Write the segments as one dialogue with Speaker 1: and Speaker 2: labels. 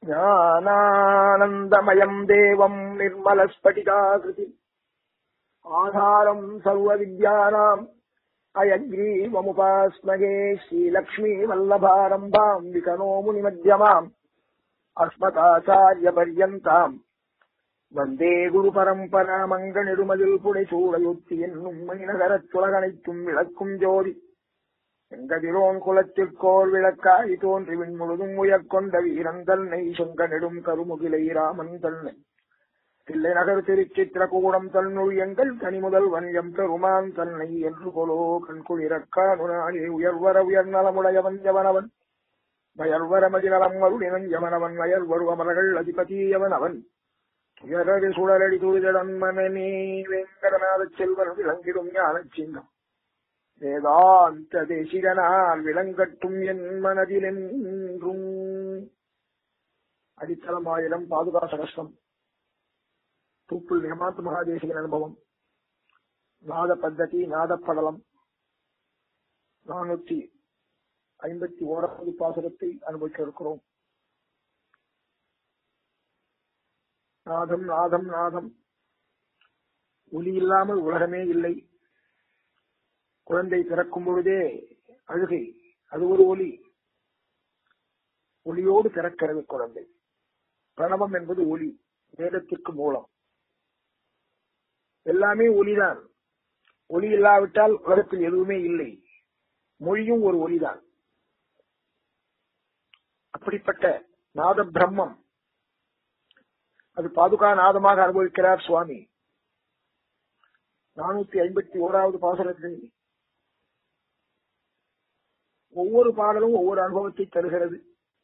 Speaker 1: ஞானானந்தமயம் தேவம் நிர்மலஸ்பட்டிகாகிருதி ஆதாரம் சர்வவித்யானாம் அயக்ரீவமுபாஸ்மகே ஸ்ரீலக்ஷ்மீ வல்லபாரம்பாம் விகனோ முனிமத்தியமாம் அஸ்மதாச்சாரிய பர்யந்தாம் வந்தே குரு பரம்பரா மங்க நெடுமதில் புடை சூடையொத்தி என்னும் மணிநகரத் துலகனைத்தும் விளக்கும் ஜோதி எங்கதிரோன் குலத்திற்கோர் விளக்காய் தோன்றி விண்முழுதும் உயர்கொண்ட வீரன் தன்னை செங்க நெடும் கருமுகிலை ராமன் தன்னை தில்லை நகர் திருச்சித்திரகூடம் தன்னுள் எங்கள் கனிமுதல் வன்யம் பெருமான் தன்னை என்று கொலோ கண்குளிரக்கானுனாலே உயர்வர உயர்நலமுடையவன் எவனவன் வயர்வர மதிநலம் அருளினன் எவனவன் வயர் வருவமர்கள் அதிபதியவன் அவன் உயரடி சுழலடி துரிதடன் மனமே வெங்கடநாத செல்வர் விளங்கிடும் ஞான சின்னம் வேதாந்த தேசிகனால் விளங்கட்டும் என் மனதில் என்றும் அடித்தளமாயிரம் பாதுகா சகஸ்ரம் தூப்புள் நிகமாத்து மகாதேசிகன் அனுபவம் நாத பத்ததி நாதப்படலம் நானூத்தி ஐம்பத்தி ஓராவது பாசுரத்தை அனுபவிக்க இருக்கிறோம் நாதம் நாதம் நாதம் ஒலி இல்லாமல் உலகமே இல்லை குழந்தை பிறக்கும் பொழுதே அழுகை அது ஒரு ஒலி ஒளியோடு பிறக்கிறது குழந்தை பிரணவம் என்பது ஒலி வேதத்திற்கு மூலம் எல்லாமே ஒலிதான் ஒலி இல்லாவிட்டால் உலகத்தில் எதுவுமே இல்லை மொழியும் ஒரு ஒலிதான் அப்படிப்பட்ட நாத பிரம்மம் அது பாதுகா நாதமாக அனுபவிக்கிறார் சுவாமி நானூத்தி ஐம்பத்தி ஓராவது பாசனத்தில் ஒவ்வொரு பாடலும் ஒவ்வொரு அனுபவத்தை தருகிறது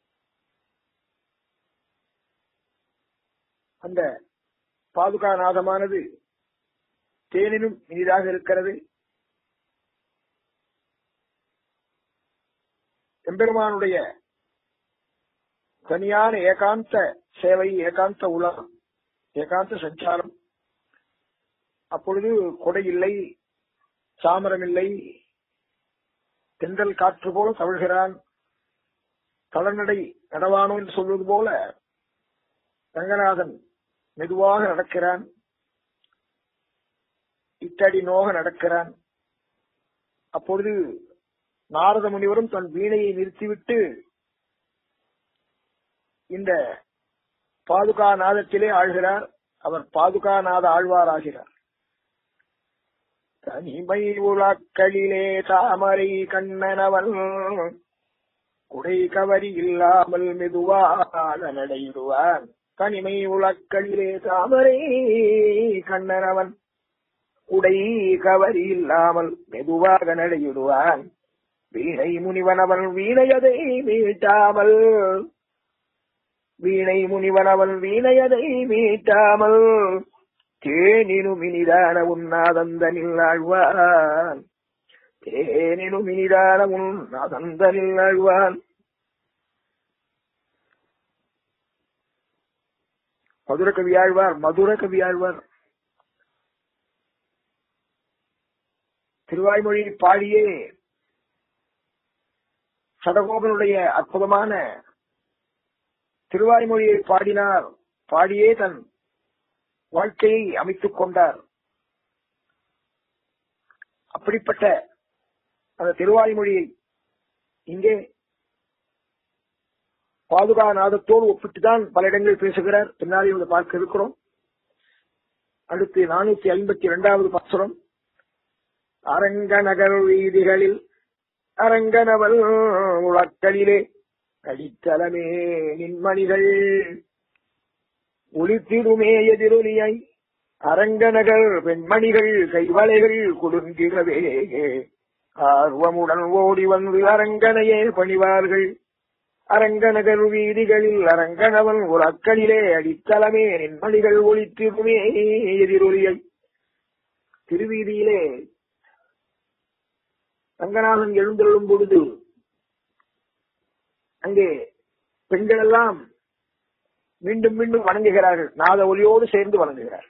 Speaker 1: அந்த பாதுகா நாதமானது தேனினும் இனிதாக இருக்கிறது எம்பெருமானுடைய தனியான ஏகாந்த சேவை ஏகாந்த உலகம் ஏகாந்த சஞ்சாரம் அப்பொழுது கொடை இல்லை சாமரம் இல்லை தென்றல் காற்று போல தவிழ்கிறான் தளநடை நடவானோ என்று சொல்வது போல ரங்கநாதன் மெதுவாக நடக்கிறான் இத்தடி நோக நடக்கிறான் அப்பொழுது நாரத முனிவரும் தன் வீணையை நிறுத்திவிட்டு இந்த பாதுகா நாதத்திலே ஆழ்கிறார் அவர் பாதுகா நாத ஆழ்வாராகிறார் தனிமை உலக்களிலே தாமரை கண்ணனவன் குடை கவரி இல்லாமல் மெதுவாக நடையிடுவான் தனிமை உலக்களிலே தாமரை கண்ணனவன் உடை கவரி இல்லாமல் மெதுவாக நடையிடுவான் வீணை முனிவனவன் வீணையதை மீட்டாமல் வீணை முனிவனவன் வீணையதை மீட்டாமல் தேனினும் இனிதான உன்னாதந்தனில் ஆழ்வான் தேனினும் இனிதான உன்னாதந்தனில் ஆழ்வான் மதுர கவியாழ்வார் மதுர கவியாழ்வார் திருவாய்மொழி பாடியே சடகோபனுடைய அற்புதமான திருவாய்மொழியை பாடினார் பாடியே தன் வாழ்க்கையை அமைத்துக் கொண்டார் அப்படிப்பட்ட அந்த திருவாய்மொழியை இங்கே பாதுகா நாதத்தோடு ஒப்பிட்டுதான் பல இடங்களில் பேசுகிறார் பின்னாடி வந்து பார்க்க இருக்கிறோம் அடுத்து நானூத்தி ஐம்பத்தி இரண்டாவது பாசுரம் அரங்க நகர் வீதிகளில் அரங்கனவல் உலக்களிலே கடித்தலமே நின்மணிகள் ஒளித்திடுமே எதிரொலியை அரங்கநகர் பெண்மணிகள் கைவளைகள் குடுங்கிடவே ஆர்வமுடன் ஓடி வந்து அரங்கனையே பணிவார்கள் அரங்கநகர் வீதிகளில் அரங்கனவன் ஒரு அக்களிலே அடித்தளமே நின்மணிகள் ஒளித்திடுமே எதிரொலியை திருவீதியிலே ரங்கநாதன் எழுந்தருளும் பொழுது அங்கே பெண்கள் எல்லாம் மீண்டும் மீண்டும் வணங்குகிறார்கள் நாத ஒலியோடு சேர்ந்து வணங்குகிறார்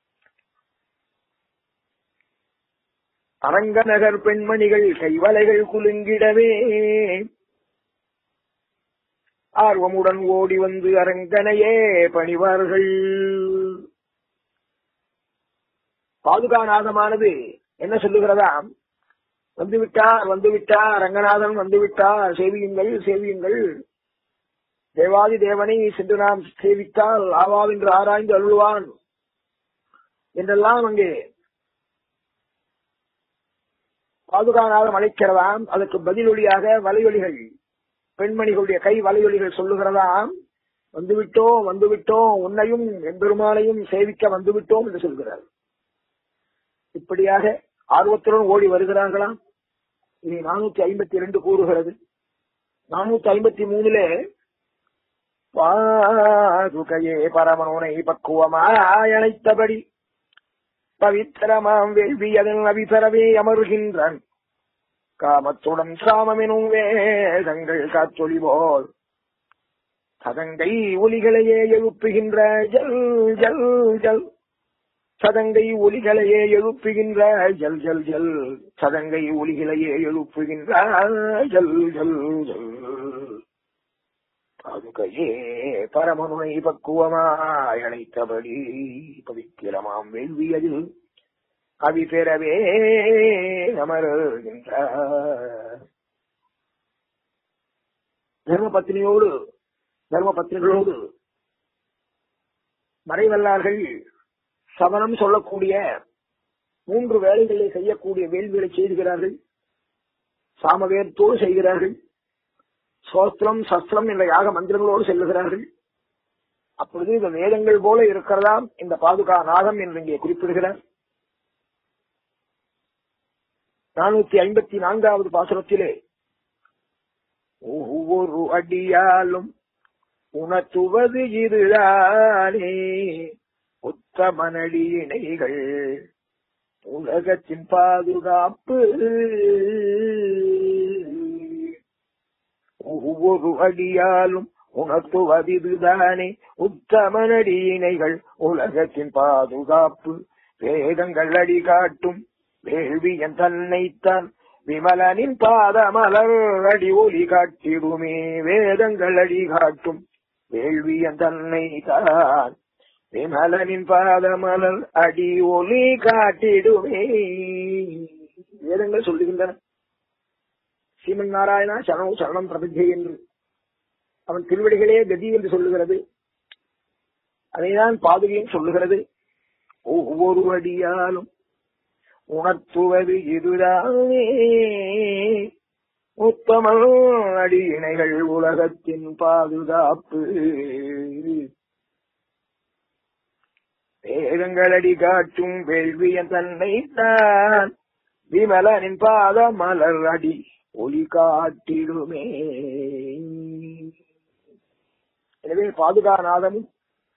Speaker 1: அரங்கநகர் பெண்மணிகள் கைவலைகள் குலுங்கிடவே ஆர்வமுடன் ஓடி வந்து அரங்கனையே பணிவார்கள் பாதுகாநாதமானது என்ன சொல்லுகிறதாம் வந்துவிட்டார் வந்துவிட்டார் ரங்கநாதன் வந்துவிட்டார் சேவியுங்கள் சேவியுங்கள் தேவாதி தேவனை சென்று நாம் சேவித்தால் ஆவாவென்று ஆராய்ந்து அருள்வான் என்றெல்லாம் அங்கே பாதுகாநாதம் அழைக்கிறதாம் அதற்கு பதிலொலியாக வலையொலிகள் பெண்மணிகளுடைய கை வலையொலிகள் சொல்லுகிறதாம் வந்துவிட்டோம் வந்துவிட்டோம் உன்னையும் எம்பெருமானையும் சேவிக்க வந்துவிட்டோம் என்று சொல்கிறார் இப்படியாக ஆர்வத்துடன் ஓடி வருகிறார்களாம் இனி நானூத்தி ஐம்பத்தி இரண்டு கூறுகிறது நானூத்தி ஐம்பத்தி மூணுல பாதுகையே பரமனுனை பக்குவமாய் அழைத்தபடி பவித்திரமாம் வேள்வி அதன் அவிசரவே அமருகின்றான் காமத்துடன் சாமமெனும் வேதங்கள் காற்றொளி போல் சதங்கை ஒலிகளையே எழுப்புகின்ற ஜல் ஜல் ஜல் சதங்கை ஒலிகளையே எழுப்புகின்ற ஜல் ஜல் ஜல் சதங்கை ஒலிகளையே எழுப்புகின்ற ஜல் ஜல் ஜல் பாதுகையே பரமனுனை பக்குவமாய் அழைத்தபடி பவித்திரமாம் வேள்வியதில் கவி பெறவே அமருகின்ற தர்மபத்னியோடு தர்மபத்னிகளோடு மறைவல்லார்கள் சவனம் சொல்லக்கூடிய மூன்று வேலைகளை செய்யக்கூடிய வேள்விகளை செய்கிறார்கள் சாமவேதத்தோடு செய்கிறார்கள் சோஸ்திரம் சஸ்திரம் என்ற யாக மந்திரங்களோடு செல்லுகிறார்கள் அப்பொழுது இந்த வேதங்கள் போல இருக்கிறதாம் இந்த பாதுகா நாகம் என்று இங்கே குறிப்பிடுகிறார் நானூத்தி ஐம்பத்தி நான்காவது பாசுரத்திலே ஒவ்வொரு அடியாலும் உணர்த்துவது இதுதானே உத்தமனடி இணைகள் உலகத்தின் பாதுகாப்பு ஒவ்வொரு அடியாலும் உணர்த்துவது இதுதானே உத்தமனடி இணைகள் உலகத்தின் பாதுகாப்பு வேதங்கள் அடி காட்டும் வேள்வியன் தன்னைத்தான் விமலனின் பாதமலர் அடி ஒளி காட்டிடுமே வேதங்கள் அடி காட்டும் வேள்வியன் தன்னைத்தான் விமலனின் பாதமலர் அடி ஒளி காட்டிடுமே வேதங்கள் சொல்லுகின்றன ஸ்ரீமன் நாராயணா சரணம் சரணம் பிரபஞ்சை என்று அவன் திருவடிகளே கதி என்று சொல்லுகிறது அதைதான் பாதுகையும் சொல்லுகிறது ஒவ்வொரு அடியாலும் உணர்த்துவது இதுதானே உத்தம அடியினைகள் உலகத்தின் பாதுகாப்பு வேதங்களடி காட்டும் வேள்வியன் தன்னை தான் விமலனின் பாத மலர் அடி ஒளி காட்டிடுமே எனவே பாதுகாநாதமும்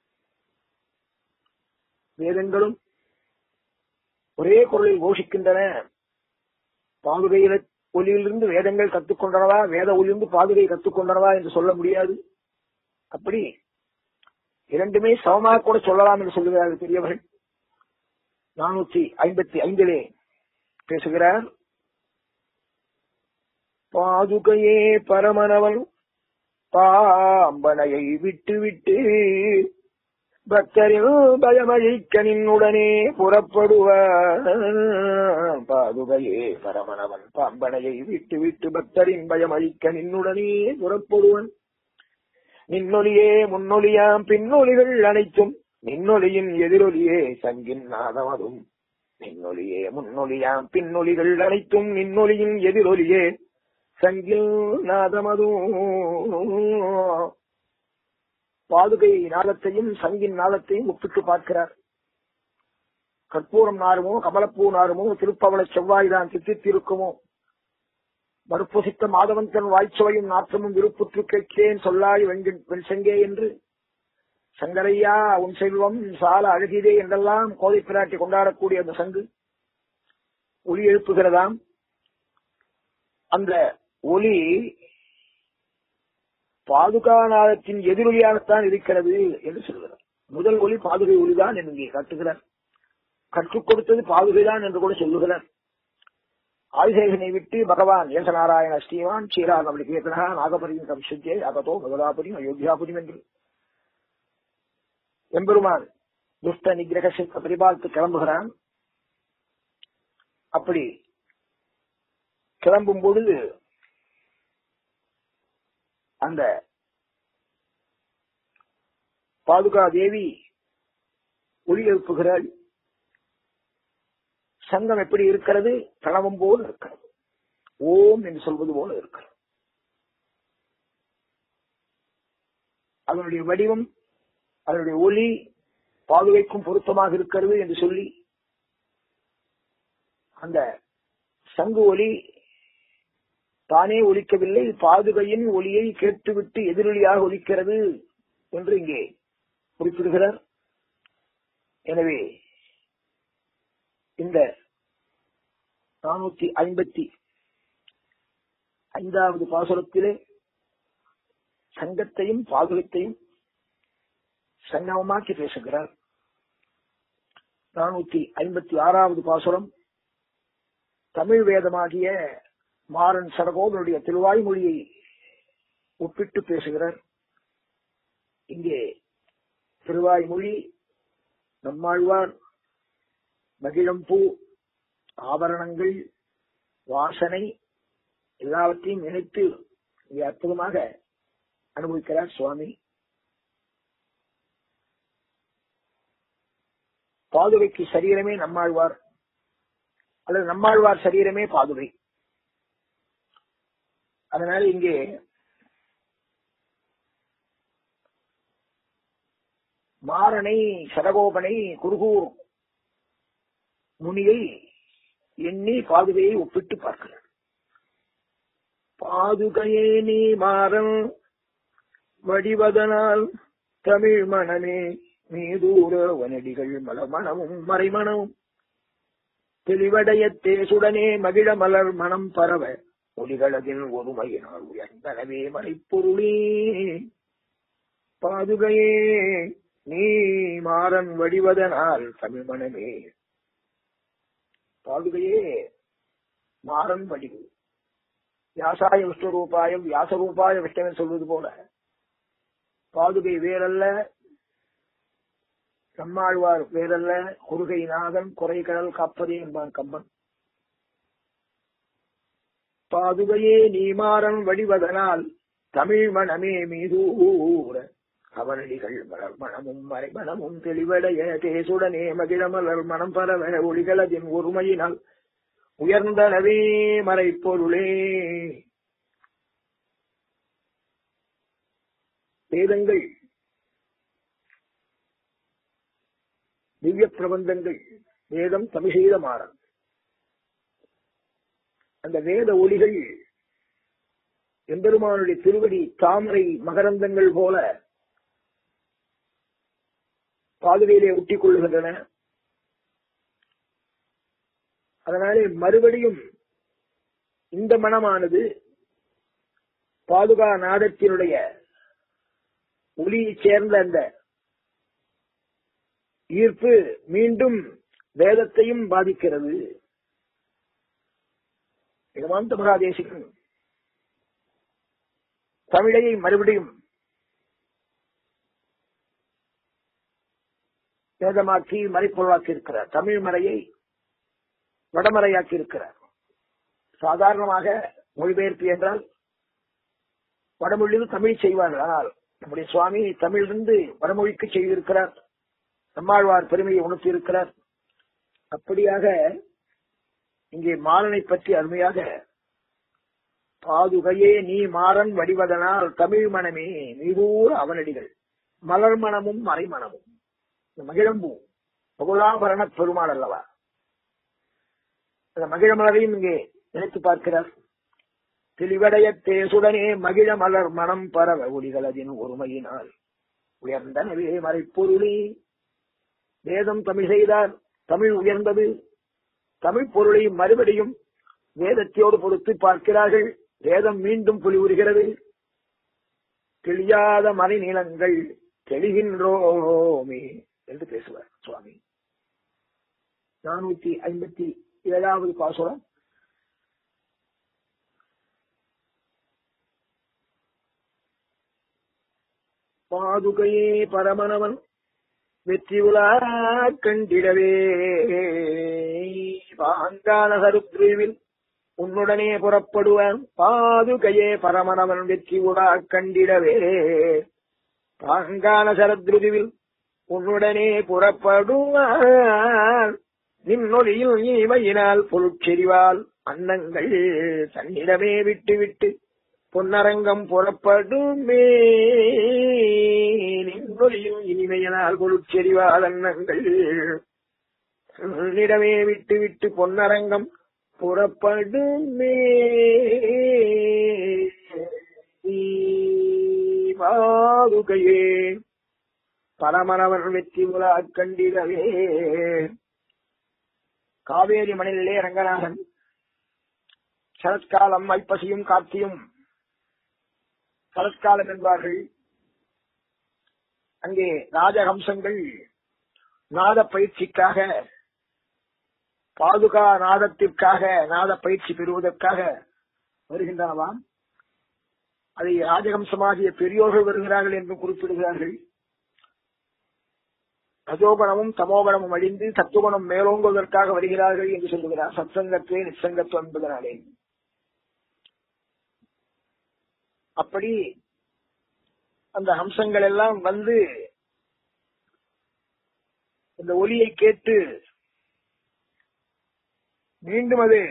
Speaker 1: வேதங்களும் ஒரே குரலில் கோஷிக்கின்றன பாதுகையில ஒலியிலிருந்து வேதங்கள் கத்துக்கொண்டனவா வேத ஒலியிலிருந்து பாதுகை கத்துக்கொண்டனவா என்று சொல்ல முடியாது அப்படி இரண்டுமே சமமாக கூட சொல்லலாம் என்று சொல்லுகிறார்கள் பெரியவர்கள் நானூற்றி ஐம்பத்தி ஐந்திலே பேசுகிறார் பாதுகையே பரமனவன் பாம்பனையை விட்டு விட்டு பக்தரில் பயமழிக்க நின்னுடனே புறப்படுவார் பாதுகையே பரமனவன் பாம்பனையை விட்டு விட்டு பக்தரின் பயமழிக்க நின்னுடனே புறப்படுவன் நின்னொலியே முன்னொலியாம் பின்னொலிகள் அனைத்தும் நின்னொலியின் எதிரொலியே சங்கின் நாதமதும் நின்னொலியே முன்னொலியாம் பின்னொலிகள் அனைத்தும் நின்னொலியின் எதிரொலியே சங்கில் நாதமதும் பாதுகை நாதத்தையும் சங்கின் நாதத்தையும் ஒப்பிட்டு பார்க்கிறார் கற்பூரம் நாருமோ கமலப்பூ நாருமோ திருப்பவள செவ்வாய்தான் சித்தித்திருக்குமோ மறுப்புசித்த மாதவன் தன் வாய்ச்சுவையும் நாற்றமும் விருப்புற்று கேட்கிறேன் சொல்லாய் வெண் செங்கே என்று சங்கரையா உன் செல்வம் சால அழகிதே என்றெல்லாம் கோதை பிராட்டி கொண்டாடக்கூடிய அந்த சங்கு ஒளி எழுப்புகிறதாம் அந்த ஒளி பாதுகாநாதத்தின் எதிரொலியாகத்தான் இருக்கிறது என்று சொல்கிறார் முதல் ஒளி பாதுகை ஒளிதான் என்று இங்கே காட்டுகிறார் கற்றுக் கொடுத்தது பாதுகைதான் என்று கூட சொல்லுகிறார் ஆதிசேகனை விட்டு பகவான் ஏசநாராயண ஸ்ரீவான் ஸ்ரீராகவலி கீர்த்தனா நாகபரியும் கம்சுஜே அகதோ மதுராபுரியும் அயோத்தியாபுரியும் என்று எம்பெருமான் துஷ்ட நிகிரக சித்த பரிபாலத்து கிளம்புகிறான் அப்படி கிளம்பும் பொழுது அந்த பாதுகா தேவி ஒளி எழுப்புகிறாள் சங்கம் எப்படி இருக்கிறது கணவம் போல் இருக்கிறது ஓம் என்று சொல்வது போல இருக்கிறது அதனுடைய வடிவம் அதனுடைய ஒளி பாதுகைக்கும் பொருத்தமாக இருக்கிறது என்று சொல்லி அந்த சங்கு ஒளி தானே ஒலிக்கவில்லை பாதுகையின் ஒளியை கேட்டுவிட்டு எதிரொலியாக ஒலிக்கிறது என்று இங்கே குறிப்பிடுகிறார் எனவே இந்த நானூத்தி ஐம்பத்தி ஐந்தாவது பாசுரத்திலே சங்கத்தையும் பாதுகத்தையும் சங்கமமாக்கி பேசுகிறார் நானூத்தி ஐம்பத்தி ஆறாவது பாசுரம் தமிழ் வேதமாகிய மாறன் சடகோதனுடைய திருவாய்மொழியை ஒப்பிட்டு பேசுகிறார் இங்கே திருவாய்மொழி நம்மாழ்வார் மகிழம்பூ ஆபரணங்கள் வாசனை எல்லாவற்றையும் இணைத்து இங்கே அற்புதமாக அனுபவிக்கிறார் சுவாமி பாதுகைக்கு சரீரமே நம்மாழ்வார் அல்லது நம்மாழ்வார் சரீரமே பாதுகை அதனால இங்கே மாறனை சடகோபனை குருகூர் முனியை எண்ணி பாதுகையை ஒப்பிட்டு பார்க்கிறார் பாதுகையே நீ மாறன் வடிவதனால் தமிழ் மனமே மீதூர வனடிகள் மலமணமும் மறைமணமும் தெளிவடைய தேசுடனே மகிழ மலர் மனம் பரவ ஒளிகளதில் ஒருமையினால் உயர்ந்தனவே மறைப்பொருளே பாதுகையே நீ மாறன் வடிவதனால் தமிழ் மனமே பாதுகையே மாறன் வடிவு வியாசாய விஷ்ணுரூபாயம் வியாசரூபாய விஷ்ணவன் சொல்வது போல பாதுகை வேறல்ல நம்மாழ்வார் வேறல்ல குறுகை நாதன் குறை கடல் காப்பதே என்பான் கம்பன் பாதுகையே நீமாறன் வடிவதனால் தமிழ் மனமே மீதூர அவனடிகள் மலர் மனமும் மறைமணமும் தெளிவடைய தேசுடனே மகிழமலர் மனம் பரவ ஒளிகளதின் ஒருமையினால் உயர்ந்தனவே மறைப்பொருளே வேதங்கள் திவ்ய பிரபந்தங்கள் வேதம் தமிழீத மாறன் அந்த வேத ஒளிகள் எம்பெருமானுடைய திருவடி தாமரை மகரந்தங்கள் போல பாதுகையிலே ஒட்டிக் கொள்ளுகின்றன அதனாலே மறுபடியும் இந்த மனமானது பாதுகா நாதத்தினுடைய ஒளியைச் சேர்ந்த அந்த ஈர்ப்பு மீண்டும் வேதத்தையும் பாதிக்கிறது நிகமாந்த மகாதேசிகன் தமிழையை மறுபடியும் வேதமாக்கி மறைப்பொருளாக்கி இருக்கிறார் தமிழ் மறையை வடமறையாக்கி இருக்கிறார் சாதாரணமாக மொழிபெயர்ப்பு என்றால் வடமொழியில் தமிழ் செய்வார்கள் ஆனால் நம்முடைய சுவாமி தமிழிலிருந்து வடமொழிக்கு செய்திருக்கிறார் நம்மாழ்வார் பெருமையை உணர்த்தி இருக்கிறார் அப்படியாக இங்கே மாறனை பற்றி அருமையாக பாதுகையே நீ மாறன் வடிவதனால் தமிழ் மனமே நீதூர அவனடிகள் மலர் மனமும் மறைமணமும் இந்த மகிழம்பூ பகுலாபரண பெருமாள் அல்லவா அந்த மகிழமலரையும் இங்கே நினைத்து பார்க்கிறார் தெளிவடைய தேசுடனே மகிழ மலர் மனம் பரவ ஒளிகளதின் ஒருமையினால் உயர்ந்தனவே மறைப்பொருளே வேதம் தமிழ் செய்தார் தமிழ் உயர்ந்தது தமிழ் பொருளை மறுபடியும் வேதத்தோடு பொறுத்து பார்க்கிறார்கள் வேதம் மீண்டும் புலிவுறுகிறது தெளியாத மறை நீளங்கள் தெளிகின்றோமே என்று பேசுவார் சுவாமி நானூத்தி ஐம்பத்தி ஏழாவது பாசுரம் பாதுகையே பரமனவன் வெற்றி உலா கண்டிடவே பாங்கான சருத்ருவில் உன்னுடனே புறப்படுவான் பாதுகையே பரமனவன் வெற்றி உலா கண்டிடவே பாங்கான சரத்ருதுவில் உன்னுடனே புறப்படுவான் நின்னொலியில் இமையினால் பொருட்செறிவால் அன்னங்கள் தன்னிடமே விட்டு விட்டு பொன்னரங்கம் புறப்படுமே நின்னொலியில் இனிமையினால் பொருட்செறிவால் அன்னங்கள் தன்னிடமே விட்டு விட்டு பொன்னரங்கம் புறப்படுமே பாதுகையே பரமனவன் வெற்றி உலா கண்டிடவே காவேரி மணிலே ரங்கநாதன் சரத்காலம் ஐப்பசியும் கார்த்தியும் சரத்காலம் என்பார்கள் அங்கே ராஜஹம்சங்கள் நாத பயிற்சிக்காக பாதுகா நாதத்திற்காக நாத பயிற்சி பெறுவதற்காக வருகின்றனவாம் அதை ராஜஹம்சமாகிய பெரியோர்கள் வருகிறார்கள் என்று குறிப்பிடுகிறார்கள் ரஜோகுணமும் தமோகுணமும் அழிந்து சத்துவகுணம் மேலோங்குவதற்காக வருகிறார்கள் என்று சொல்லுகிறார் சத்சங்கத்துவே நிச்சங்கத்துவம் என்பதனாலே அப்படி அந்த ஹம்சங்கள் எல்லாம் வந்து இந்த ஒலியை கேட்டு மீண்டும் அது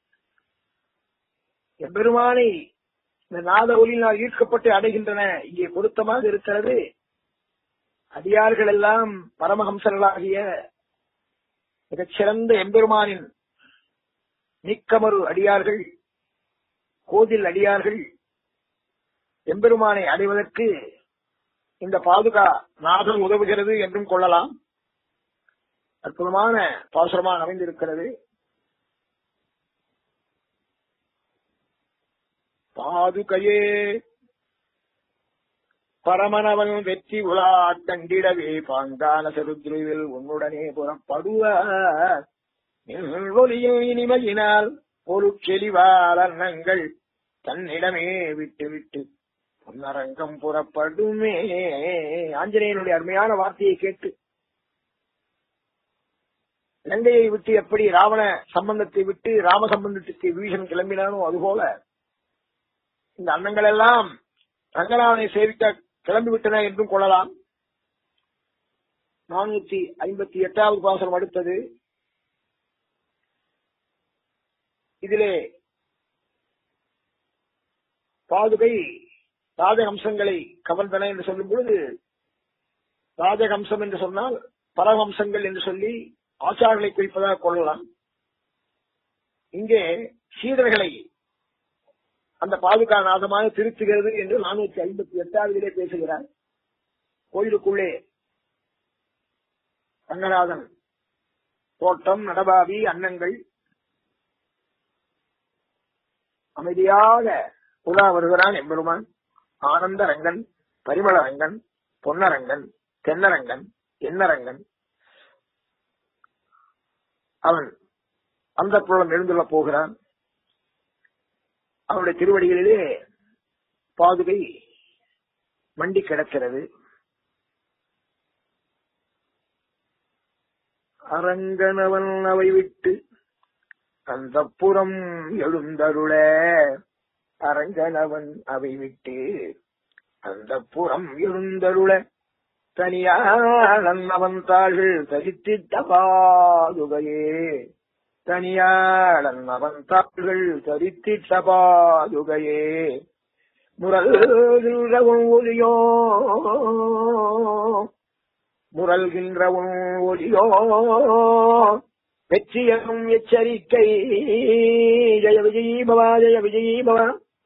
Speaker 1: எம்பெருமானை இந்த நாத ஒலியினால் ஈர்க்கப்பட்டு அடைகின்றன இங்கே பொருத்தமாக இருக்கிறது அடியார்கள் எல்லாம் பரமஹம்சர்களாகிய மிகச்சிறந்த எம்பெருமானின் நீக்கமறு அடியார்கள் கோதில் அடியார்கள் எம்பெருமானை அடைவதற்கு இந்த பாதுகா நாதம் உதவுகிறது என்றும் கொள்ளலாம் அற்புதமான பாசுரமாக அமைந்திருக்கிறது பாதுகையே பரமனவன் வெற்றி உலா கண்டிடவே பாங்கான சருத்ருவில் உன்னுடனே புறப்படுவார் ஒலியில் இனிமையினால் பொருட்செலிவால் அன்னங்கள் தன்னிடமே விட்டு விட்டு பொன்னரங்கம் புறப்படுமே ஆஞ்சநேயனுடைய அருமையான வார்த்தையை கேட்டு இலங்கையை விட்டு எப்படி ராவண சம்பந்தத்தை விட்டு ராம சம்பந்தத்துக்கு வீஷன் கிளம்பினானோ அதுபோல இந்த அன்னங்கள் எல்லாம் ரங்கநாதனை சேவிக்க கிளம்பிவிட்டன என்றும் கொள்ளலாம் நானூத்தி ஐம்பத்தி எட்டாவது பாசனம் அடுத்தது இதிலே பாதுகை ராஜஹம்சங்களை கவர்ந்தன என்று சொல்லும் பொழுது ராஜஹம்சம் என்று சொன்னால் பரமஹம்சங்கள் என்று சொல்லி ஆச்சாரங்களை குறிப்பதாக கொள்ளலாம் இங்கே சீடர்களை அந்த பாதுகா நாதமாக திருத்துகிறது என்று நானூத்தி ஐம்பத்தி எட்டாவதிலே பேசுகிறார் கோயிலுக்குள்ளே ரங்கநாதன் தோட்டம் நடபாவி அன்னங்கள் அமைதியாக உலா வருகிறான் எம்பெருமான் ஆனந்த ரங்கன் பரிமள ரங்கன் பொன்னரங்கன் தென்னரங்கன் எண்ணரங்கன் அவன் அந்த புலம் எழுந்துள்ள போகிறான் அவனுடைய திருவடிகளிலே பாதுகை மண்டி கிடக்கிறது அரங்கனவன் அவை விட்டு அந்த புறம் எழுந்தருள அரங்கனவன் அவை விட்டு அந்த புறம் எழுந்தருள தனியாளன் அவன் தாள்கள் தரித்திட்ட பாதுகையே தனியாளன் அவன் தாள்கள் தரித்திட்ட பாதுகையே முரல்கின்றவன் ஒலியோ முரல்கின்றவன் ஒலியோ வெற்றியனும் எச்சரிக்கை ஜெய விஜயீ பவா ஜெய விஜயீ பவா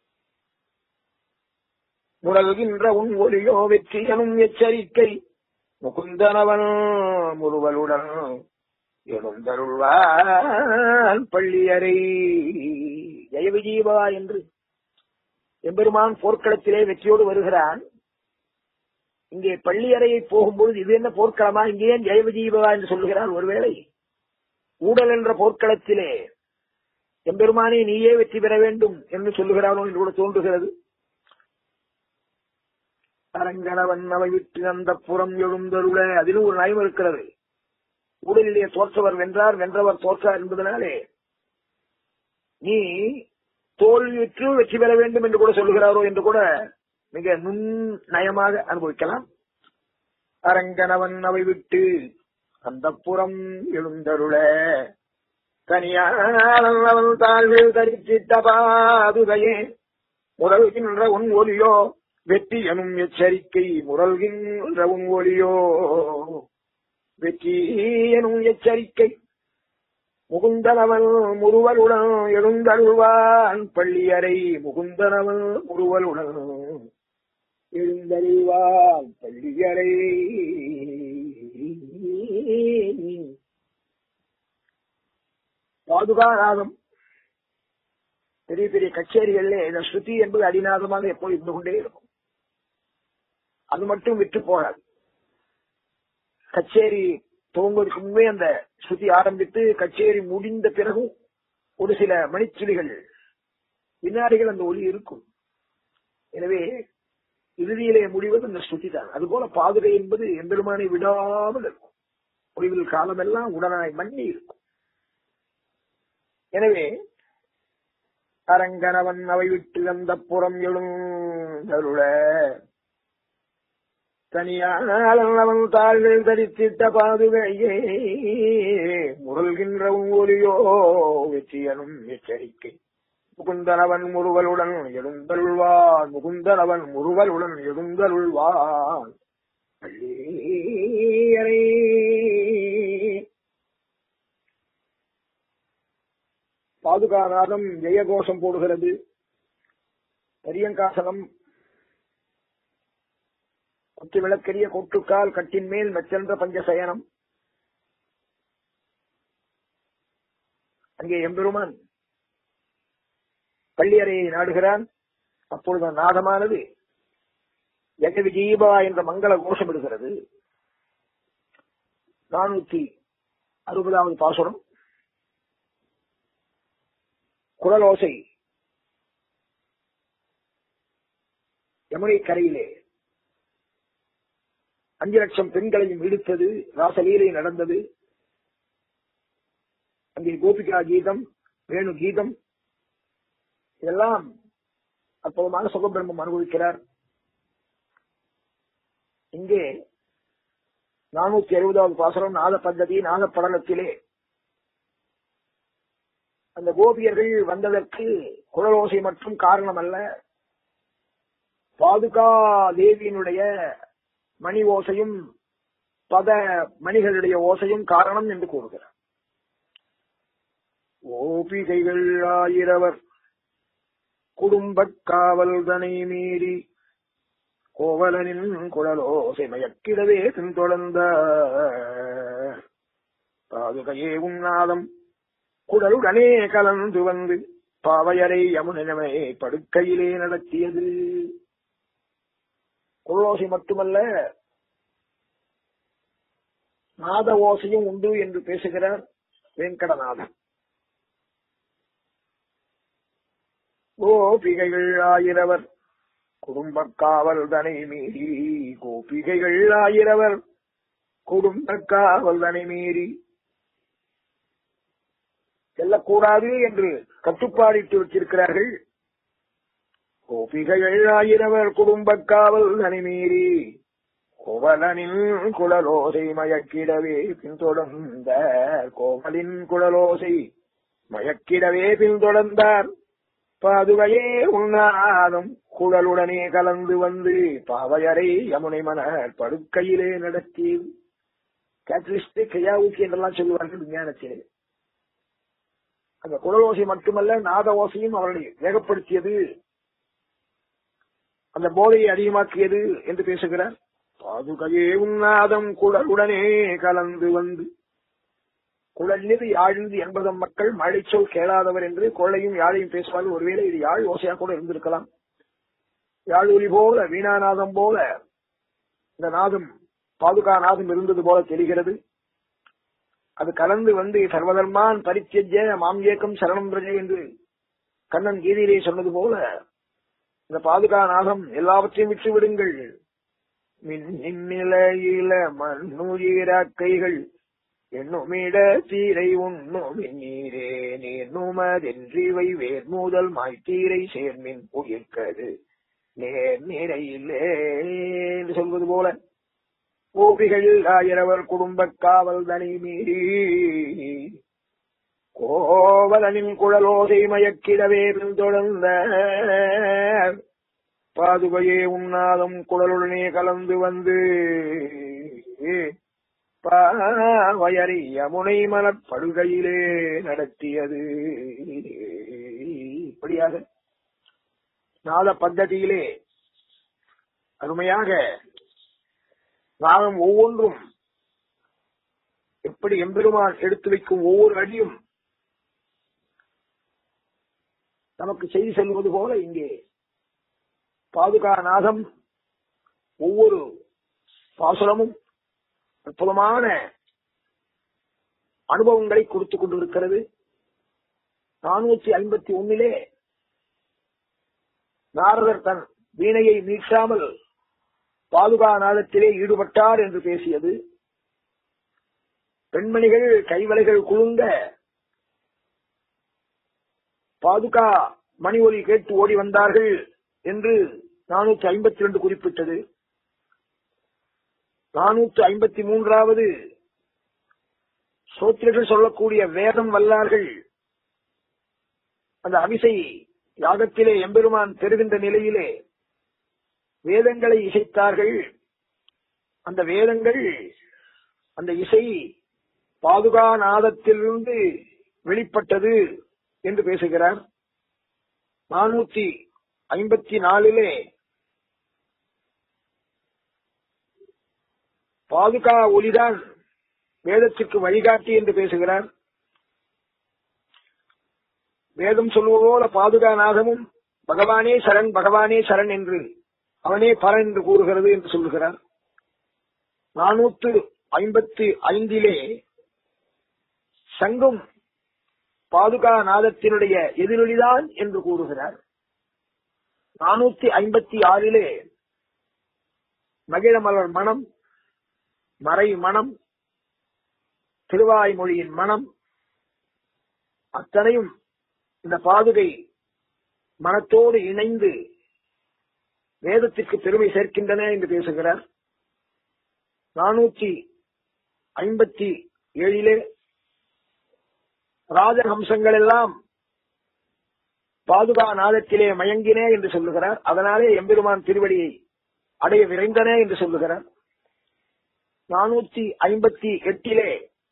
Speaker 1: முரல்கின்ற உன் ஒலியோ வெற்றியனும் எச்சரிக்கை முகுந்தனவன் முருவலுடன் எழுந்தருள்வான் பள்ளியறை ஜெய விஜீபவா என்று எம்பெருமான் போர்க்களத்திலே வெற்றியோடு வருகிறான் இங்கே பள்ளியறையை போகும்போது இது என்ன போர்க்களமா இங்கே ஏன் ஜெய விஜீபவா என்று சொல்லுகிறான் ஒருவேளை ஊடல் என்ற போர்க்களத்திலே எம்பெருமானே நீயே வெற்றி பெற வேண்டும் என்று சொல்லுகிறானோ என்று கூட தோன்றுகிறது அரங்கனவன் அவை விட்டு அந்த புறம் எழுந்தருள அதிலும் ஒரு நயம் இருக்கிறது உடலிலே தோற்றவர் வென்றார் வென்றவர் தோற்றார் என்பதனாலே நீ தோல்வியுற்று வெற்றி பெற வேண்டும் என்று கூட சொல்லுகிறாரோ என்று கூட மிக நுண் நயமாக அனுபவிக்கலாம் அரங்கனவன் அவை விட்டு அந்த புறம் எழுந்தருள தனியானவன் தாழ்வில் தரித்திட்ட பாதுகையே முரல்கின்ற உன் ஒலியோ வெற்றி எனும் எச்சரிக்கை முரல்கின்ற உன் ஒலியோ வெற்றி எனும் எச்சரிக்கை முகுந்தனவன் முருவலுடன் எழுந்தருள்வான் பள்ளியறை முகுந்தனவன் முருவலுடன் எழுந்தருள்வான் பள்ளியறை பாதுகாநாதம் பெரிய பெரிய கச்சேரிகளிலே இந்த ஸ்ருதி என்பது அடிநாதமாக எப்போது இருந்து கொண்டே இருக்கும் அது மட்டும் விட்டு போகாது கச்சேரி துவங்குவதற்கு முன்பே அந்த ஸ்ருதி ஆரம்பித்து கச்சேரி முடிந்த பிறகும் ஒரு சில மணிச்சுளிகள் வினாடிகள் அந்த ஒளி இருக்கும் எனவே இறுதியிலே முடிவது அந்த ஸ்ருதி தான் அதுபோல பாதுகை என்பது எம்பெருமானை விடாமல் இருக்கும் முடிவில் காலமெல்லாம் உடனாய் மண்ணி இருக்கும் எனவே அரங்கனவன் அவை விட்டு அந்த புறம் எழுந்தருள தனியானவன் தாள்கள் தரித்திட்ட பாதுகையே முரல்கின்ற ஒலியோ வெற்றியனும் எச்சரிக்கை முகுந்தனவன் முருவலுடன் எழுந்தருள்வான் முகுந்தனவன் முருவலுடன் எழுந்தருள்வான் பள்ளியறை பாதுகாநாதம் ஜெயகோஷம் போடுகிறது பரியங்காசனம் குத்து விளக்கெரிய கொட்டுக்கால் கட்டின் மேல் மெச்சென்ற பஞ்சசயனம் அங்கே எம்பெருமான் பள்ளியறையை நாடுகிறான் அப்பொழுது நாதமானது ஜெக விஜீபா என்ற மங்கள கோஷம் விடுகிறது நானூத்தி அறுபதாவது பாசுரம் குழலோசை யமுனை கரையிலே அஞ்சு லட்சம் பெண்களையும் இழுத்தது ராசலீலை நடந்தது அங்கே கோபிகா கீதம் வேணு கீதம் இதெல்லாம் அற்புதமான சுகபிரம்மம் அனுபவிக்கிறார் இங்கே நானூத்தி அறுபதாவது பாசனம் நாத பద్ధதி நாத படலத்திலே அந்த கோபியர்கள் வந்ததற்கு குழலோசை மட்டும் காரணம் அல்ல பாதுகா தேவியினுடைய மணி ஓசையும் பத மணிகளுடைய ஓசையும் காரணம் என்று கூறுகிறார் ஓபிகைகள் ஆயிரவர் குடும்பக் காவல் தனை மீறி கோவலனின் குழலோசை மயக்கிடவே பின்தொடர்ந்த பாதுகையே உன்னாதம் குடலுடனே கலந்து வந்து பாவையரை யமுனமே படுக்கையிலே நடத்தியது குழலோசை மட்டுமல்ல நாத ஓசையும் உண்டு என்று பேசுகிறார் வெங்கடநாதன் கோபிகைகள் ஆயிரவர் குடும்பக் காவல் தனை மீறி கோபிகைகள் ஆயிரவர் குடும்பக் காவல் தனை மீறி செல்லக்கூடாது என்று கட்டுப்பாடிட்டு வச்சிருக்கிறார்கள் கோபிகைகள் ஆயிரவர் குடும்பக் காவல் தனி மீறி கோவலனின் குழலோசை மயக்கிடவே பின்தொடர்ந்த கோவலின் குழலோசை மயக்கிடவே பின்தொடர்ந்தார் பாதுகையே உண்ணாதும் குழலுடனே கலந்து வந்து பாவையரை யமுனை மணர் படுக்கையிலே நடத்தி கேட்டலிஸ்ட் கையாவுக்கு என்றெல்லாம் சொல்லுவார்கள் விஞ்ஞானத்திலே அந்த குழலோசை மட்டுமல்ல நாத ஓசையும் அவர்களை வேகப்படுத்தியது அந்த போதையை அதிகமாக்கியது என்று பேசுகிறார் பாதுகையே உன்னாதம் குழலுடனே கலந்து வந்து குழலினது யாழினது என்பதம் மக்கள் மழை சொல் கேளாதவர் என்று கொள்ளையும் யாழையும் பேசுவார்கள் ஒருவேளை இது யாழ் ஓசையா கூட இருந்திருக்கலாம் யாழ் ஒலி போல வீணாநாதம் போல இந்த நாதம் பாதுகா நாதம் இருந்தது போல தெரிகிறது அது கலந்து வந்து சர்வதர்மான் பரித்தியஜ மாம் ஏக்கம் சரணம் பிரஜ என்று கண்ணன் கீதையிலே சொன்னது போல இந்த பாதுகா நாதம் எல்லாவற்றையும் விட்டு விடுங்கள் மின்னிலையில மண்ணுயிராக்கைகள் என்னுமிட தீரை உண்ணும் நீரே நீர்னுமதென்றிவை வேர் முதல் மாய்த்தீரை சேர்மின் உயிர்க்கது நேர் நிறையிலே என்று சொல்வது போல கோபிகள் ஆயிரவர் குடும்ப காவல் தனி மீறி கோவலனின் குழலோசை மயக்கிடவே பின்தொடர்ந்த பாதுகையே உன்னாதம் குழலுடனே கலந்து வந்து பாவயறி யமுனை மலப்படுகையிலே நடத்தியது இப்படியாக நாத பద్ధதியிலே அருமையாக நாகம் ஒவ்வொன்றும் எப்படி எம்பெருமான் எடுத்து வைக்கும் ஒவ்வொரு அடியும் நமக்கு செய்தி செல்வது போல இங்கே பாதுகா நாதம் ஒவ்வொரு பாசுரமும் அற்புதமான அனுபவங்களை கொடுத்துக் கொண்டிருக்கிறது நானூற்றி ஐம்பத்தி ஒன்னிலே நாரதர் தன் வீணையை மீட்சாமல் பாதுகா நாதத்திலே ஈடுபட்டார் என்று பேசியது பெண்மணிகள் கைவலைகள் குலுங்க பாதுகா மணி ஒலி கேட்டு ஓடி வந்தார்கள் என்று நானூற்றி ஐம்பத்தி ரெண்டு குறிப்பிட்டது நானூற்று ஐம்பத்தி மூன்றாவது சோத்திரர்கள் சொல்லக்கூடிய வேதம் வல்லார்கள் அந்த அவிசை யாகத்திலே எம்பெருமான் பெறுகின்ற நிலையிலே வேதங்களை இசைத்தார்கள் அந்த வேதங்கள் அந்த இசை பாதுகா நாதத்திலிருந்து வெளிப்பட்டது என்று பேசுகிறார் நானூத்தி ஐம்பத்தி நாலிலே பாதுகா ஒலிதான் வேதத்திற்கு வழிகாட்டி என்று பேசுகிறார் வேதம் சொல்வது போல பாதுகா நாதமும் பகவானே சரண் பகவானே சரண் என்று அவனே பரன் என்று கூறுகிறது என்று சொல்லுகிறார் நானூத்து ஐம்பத்தி ஐந்திலே சங்கும் பாதுகா நாதத்தினுடைய எதிரொலிதான் என்று கூறுகிறார் நானூத்தி ஐம்பத்தி ஆறிலே மகிழமலர் மனம் மறை மனம் திருவாய்மொழியின் மனம் அத்தனையும் இந்த பாதுகை மனத்தோடு இணைந்து வேதத்திற்கு பெருமை சேர்க்கின்றன என்று பேசுகிறார் நானூற்றி ஐம்பத்தி ஏழிலே ராஜஹம்சங்கள் எல்லாம் பாதுகா நாதத்திலே மயங்கினே என்று சொல்லுகிறார் அதனாலே எம்பெருமான் திருவடியை அடைய விரைந்தன என்று சொல்லுகிறார் நானூத்தி ஐம்பத்தி எட்டிலே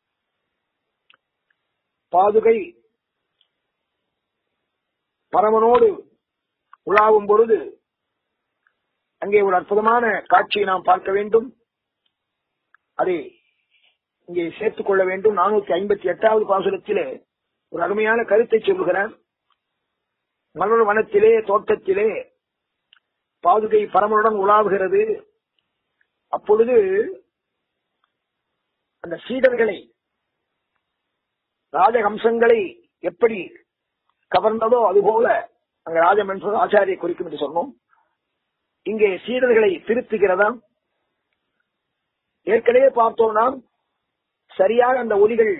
Speaker 1: பாதுகை பரமனோடு உலாவும் பொழுது அங்கே ஒரு அற்புதமான காட்சியை நாம் பார்க்க வேண்டும் அதை இங்கே சேர்த்துக் கொள்ள வேண்டும் நானூத்தி ஐம்பத்தி எட்டாவது பாசுரத்திலே ஒரு அருமையான கருத்தை சொல்லுகிறார் மலர் வனத்திலே தோட்டத்திலே பாதுகை பரமனுடன் உலாவுகிறது அப்பொழுது அந்த சீடர்களை ராஜஹம்சங்களை எப்படி கவர்ந்ததோ அதுபோல அங்க ராஜம் என்பது ஆச்சாரியை குறிக்கும் என்று சொன்னோம் இங்கே சீடர்களை திருத்துகிறதாம் ஏற்கனவே பார்த்தோம் நாம் சரியாக அந்த ஒலிகள்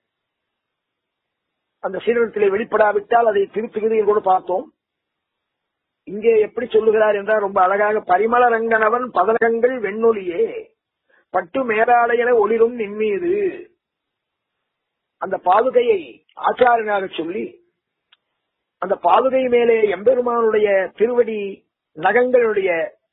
Speaker 1: அந்த சீடத்திலே வெளிப்படாவிட்டால் அதை திருத்துகிறது என்று கூட பார்த்தோம் இங்கே எப்படி சொல்லுகிறார் என்றால் ரொம்ப அழகாக பரிமள ரங்கனவன் பதனகங்கள் வெண்ணொலியே பட்டு மேலாடையென ஒளிரும் நின்மீது அந்த பாதுகையை ஆச்சாரியனாக சொல்லி அந்த பாதுகை மேலே எம்பெருமானுடைய திருவடி நகங்களுடைய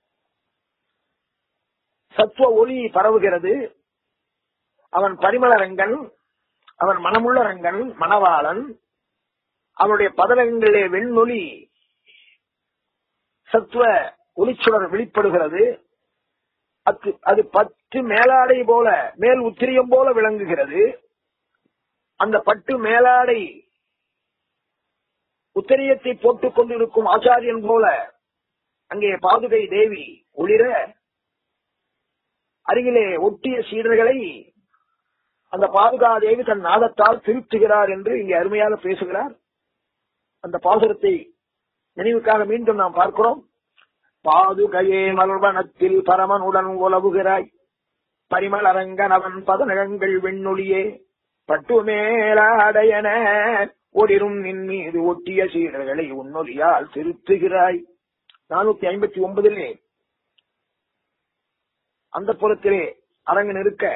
Speaker 1: சத்துவ ஒளி பரவுகிறது அவன் பரிமள ரங்கன் அவன் மனமுள்ள ரங்கன் மணவாளன் அவனுடைய பதனங்களிலே வெண்ணொலி சத்துவ ஒளிச்சுடர் வெளிப்படுகிறது அது அது பத்து மேலாடை போல மேல் உத்திரியம் போல விளங்குகிறது அந்த பட்டு மேலாடை உத்தரியத்தை போட்டுக் கொண்டிருக்கும் ஆச்சாரியன் போல அங்கே பாதுகை தேவி ஒளிர அருகிலே ஒட்டிய சீடர்களை அந்த பாதுகா தேவி தன் நாதத்தால் திருத்துகிறார் என்று இங்கே அருமையாக பேசுகிறார் அந்த பாசுரத்தை நினைவுக்காக மீண்டும் நாம் பார்க்கிறோம் பாதுகையே மல்வனத்தில் பரமனுடன் உலவுகிறாய் பரிமளரங்கனவன் பதனகங்கள் விண்ணொளியே பட்டுமேலாடையன ஒளிரும் நின் மீது ஒட்டிய சீடர்களை உன்னொலியால் திருத்துகிறாய் நானூத்தி ஐம்பத்தி ஒன்பதிலே அந்த புறத்திலே அரங்கன் இருக்க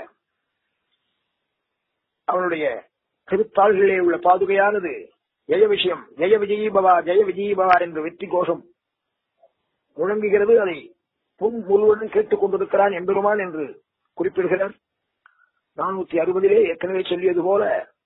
Speaker 1: அவனுடைய திருத்தாள்களிலே உள்ள பாதுகையானது ஜெய விஷயம் ஜெய விஜயீபவா ஜெய விஜயீபவா என்ற வெற்றி கோஷம் முழங்குகிறது அதை புன் முழுவதும் கேட்டுக் கொண்டிருக்கிறான் எம்பெருமான் என்று குறிப்பிடுகிறார் நானூத்தி அறுபதிலே ஏற்கனவே சொல்லியது போல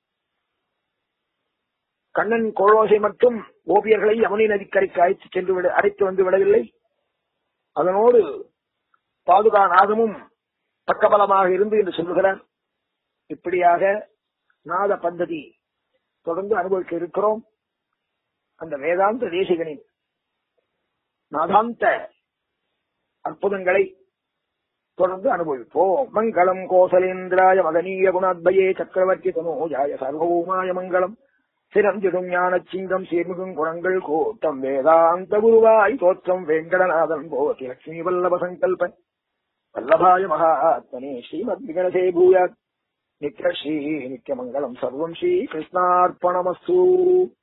Speaker 1: கண்ணன் கோழோசை மட்டும் ஓவியர்களை யமுனை நதிக்கரைக்கு அழைத்து சென்று விட அழைத்து வந்து விடவில்லை அதனோடு பாதுகா நாதமும் பக்கபலமாக இருந்து என்று சொல்லுகிறார் இப்படியாக நாத பద్ధதி தொடர்ந்து அனுபவிக்க இருக்கிறோம் அந்த வேதாந்த தேசிகனின் நாதாந்த அற்புதங்களை தொடர்ந்து அனுபவிப்போம் மங்களம் கோசலேந்திராய மகனீய குணாத்பயே சக்கரவர்த்தி தனோஜாய சர்வபூமாய மங்களம் சிறந்திடும் ஞான சிங்கம் சீர்மிகும் குணங்கள் கோட்டம் வேதாந்த குருவாய் தோற்றம் வெங்கடநாதன் போதி லட்சுமி வல்லப சங்கல்ப வல்லபாய மகாத்மனே ஸ்ரீமத் விகணசே பூயாத் நித்ய ஸ்ரீ நித்யமங்கலம் சர்வம் ஸ்ரீ கிருஷ்ணார்ப்பணமஸ்து